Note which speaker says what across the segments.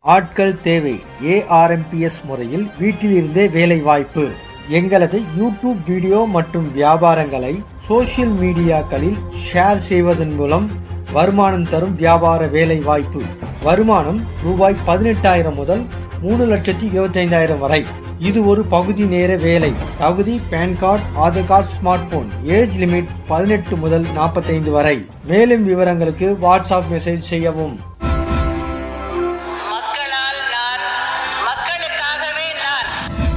Speaker 1: ஆட்கள் தேவை ஏஆர்எம்பிஎஸ் முறையில் வீட்டிலிருந்தே வேலை வாய்ப்பு எங்களது யூடியூப் வீடியோ மற்றும் வியாபாரங்களை சோஷியல் மீடியாக்களில் ஷேர் செய்வதன் மூலம் வருமானம் தரும் வியாபார வேலை வாய்ப்பு வருமானம் ரூபாய் பதினெட்டாயிரம் முதல் மூணு லட்சத்தி இருபத்தைந்தாயிரம் வரை இது ஒரு பகுதி நேர வேலை தகுதி PAN card Aadhaar card smart phone age limit பதினெட்டு முதல் நாற்பத்தைந்து வரை மேலும் விவரங்களுக்கு வாட்ஸ்அப் மெசேஜ் செய்யவும்
Speaker 2: மக்களால் நான் மக்களுக்காகவே நான்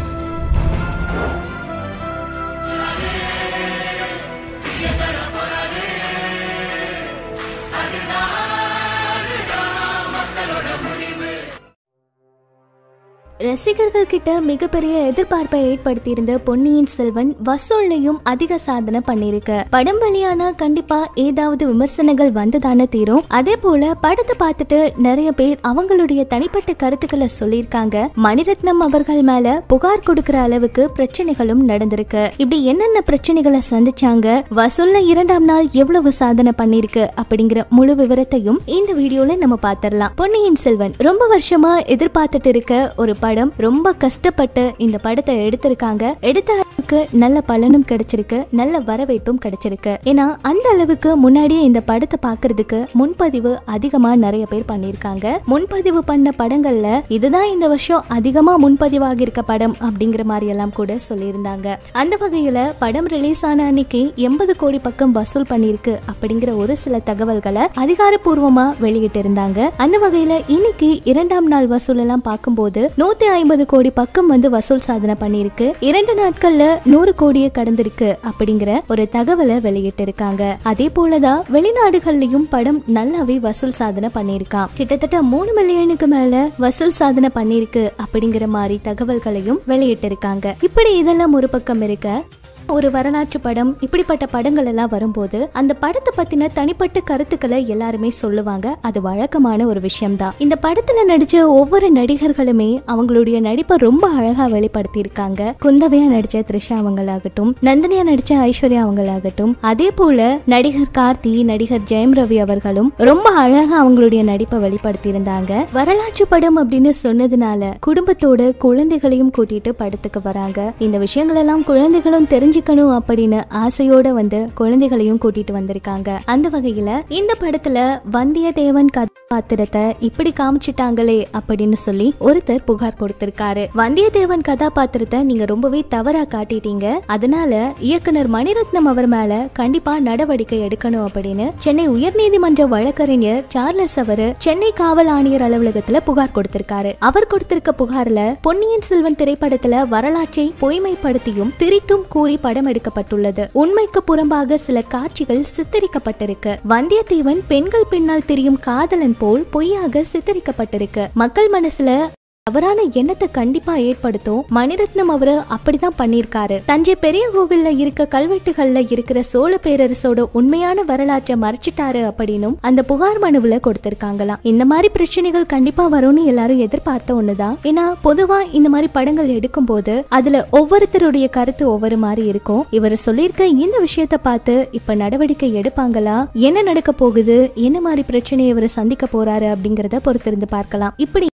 Speaker 3: ரசிகர்கள் கிட்ட மிகப்பெரிய எதிர்பார்ப்பை ஏற்படுத்தியிருந்த பொன்னியின் செல்வன் வசூல்லையும் அதிக சாதனை பண்ணிருக்கு படம் வழியானா கண்டிப்பா ஏதாவது விமர்சனங்கள் வந்துதானே தீரும் அதே போல படத்தை பார்த்துட்டு நிறைய பேர் அவங்களுடைய தனிப்பட்ட கருத்துக்களை சொல்லியிருக்காங்க மணிரத்னம் அவர்கள் மேல புகார் கொடுக்கிற அளவுக்கு பிரச்சனைகளும் நடந்திருக்கு இப்படி என்னென்ன பிரச்சனைகளை சந்திச்சாங்க வசூல்ல இரண்டாம் நாள் எவ்வளவு சாதனை பண்ணிருக்கு அப்படிங்கிற முழு விவரத்தையும் இந்த வீடியோல நம்ம பார்த்திடலாம் பொன்னியின் செல்வன் ரொம்ப வருஷமா எதிர்பார்த்துட்டு இருக்க ஒரு படம் ரொம்ப கஷ்டப்பட்டு இந்த படத்தை எடுத்திருக்காங்க எடுத்த அளவுக்கு நல்ல பலனும் கிடைச்சிருக்கு நல்ல வரவேற்பும் கிடைச்சிருக்கு ஏன்னா அந்த அளவுக்கு முன்னாடியே இந்த படத்தை பார்க்கிறதுக்கு முன்பதிவு அதிகமா நிறைய பேர் பண்ணியிருக்காங்க முன்பதிவு பண்ண படங்கள்ல இதுதான் இந்த வருஷம் அதிகமா முன்பதிவாகி இருக்க படம் அப்படிங்கிற மாதிரி எல்லாம் கூட சொல்லியிருந்தாங்க அந்த வகையில படம் ரிலீஸ் ஆன அன்னைக்கு எண்பது கோடி பக்கம் வசூல் பண்ணியிருக்கு அப்படிங்கிற ஒரு சில தகவல்களை அதிகாரப்பூர்வமா வெளியிட்டு இருந்தாங்க அந்த வகையில இன்னைக்கு இரண்டாம் நாள் வசூல் எல்லாம் பார்க்கும்போது நூத்தி ஐம்பது கோடி பக்கம் வந்து வசூல் சாதனை பண்ணியிருக்கு இரண்டு நாட்கள்ல நூறு கோடியை கடந்திருக்கு அப்படிங்கிற ஒரு தகவலை வெளியிட்டு இருக்காங்க அதே போலதான் வெளிநாடுகள்லயும் படம் நல்லாவே வசூல் சாதனை பண்ணியிருக்கான் கிட்டத்தட்ட மூணு மில்லியனுக்கு மேல வசூல் சாதனை பண்ணியிருக்கு அப்படிங்கிற மாதிரி தகவல்களையும் வெளியிட்டு இருக்காங்க இப்படி இதெல்லாம் ஒரு பக்கம் இருக்க ஒரு வரலாற்று படம் இப்படிப்பட்ட படங்கள் எல்லாம் வரும்போது அந்த படத்தை பத்தின தனிப்பட்ட கருத்துக்களை எல்லாருமே சொல்லுவாங்க அது வழக்கமான ஒரு விஷயம்தான் இந்த படத்துல நடிச்ச ஒவ்வொரு நடிகர்களுமே அவங்களுடைய நடிப்பை ரொம்ப அழகா வெளிப்படுத்தி இருக்காங்க குந்தவையா நடிச்ச த்ரிஷா அவங்களாகட்டும் நந்தினியா நடிச்ச ஐஸ்வர்யா அவங்களாகட்டும் அதே போல நடிகர் கார்த்தி நடிகர் ஜெயம் ரவி அவர்களும் ரொம்ப அழகா அவங்களுடைய நடிப்பை வெளிப்படுத்தி இருந்தாங்க வரலாற்று படம் அப்படின்னு சொன்னதுனால குடும்பத்தோட குழந்தைகளையும் கூட்டிட்டு படத்துக்கு வராங்க இந்த விஷயங்கள் எல்லாம் குழந்தைகளும் தெரிஞ்சுக்கணும் அப்படின்னு ஆசையோட வந்து குழந்தைகளையும் கூட்டிட்டு வந்திருக்காங்க அந்த வகையில இந்த படத்துல வந்தியத்தேவன் கதாபாத்திரத்தை இப்படி காமிச்சிட்டாங்களே அப்படின்னு சொல்லி ஒருத்தர் புகார் கொடுத்திருக்காரு வந்தியத்தேவன் கதாபாத்திரத்தை நீங்க ரொம்பவே தவறா காட்டிட்டீங்க அதனால இயக்குனர் மணிரத்னம் அவர் மேல கண்டிப்பா நடவடிக்கை எடுக்கணும் அப்படின்னு சென்னை உயர்நீதிமன்ற வழக்கறிஞர் சார்லஸ் அவரு சென்னை காவல் ஆணையர் அலுவலகத்துல புகார் கொடுத்திருக்காரு அவர் கொடுத்திருக்க புகார்ல பொன்னியின் செல்வன் திரைப்படத்துல வரலாற்றை பொய்மைப்படுத்தியும் திரித்தும் கூறி படம் எடுக்கப்பட்டுள்ளது உண்மைக்கு புறம்பாக சில காட்சிகள் சித்தரிக்கப்பட்டிருக்கு வந்தியத்தேவன் பெண்கள் பின்னால் திரியும் காதலன் போல் பொய்யாக சித்தரிக்கப்பட்டிருக்கு மக்கள் மனசுல தவறான எண்ணத்தை கண்டிப்பா ஏற்படுத்தும் மணிரத்னம் அவரு அப்படிதான் பண்ணிருக்காரு தஞ்சை பெரிய கோவில்ல இருக்க கல்வெட்டுகள்ல இருக்கிற சோழ பேரரசோட உண்மையான வரலாற்றை மறைச்சிட்டாரு அப்படின்னும் அந்த புகார் மனுவுல கொடுத்திருக்காங்களாம் இந்த மாதிரி பிரச்சனைகள் கண்டிப்பா வரும்னு எல்லாரும் எதிர்பார்த்த ஒண்ணுதான் ஏன்னா பொதுவா இந்த மாதிரி படங்கள் எடுக்கும் போது அதுல ஒவ்வொருத்தருடைய கருத்து ஒவ்வொரு மாதிரி இருக்கும் இவர் சொல்லியிருக்க இந்த விஷயத்த பார்த்து இப்ப நடவடிக்கை எடுப்பாங்களா என்ன நடக்க போகுது என்ன மாதிரி பிரச்சனையை இவர் சந்திக்க போறாரு அப்படிங்கறத பொறுத்திருந்து பார்க்கலாம் இப்படி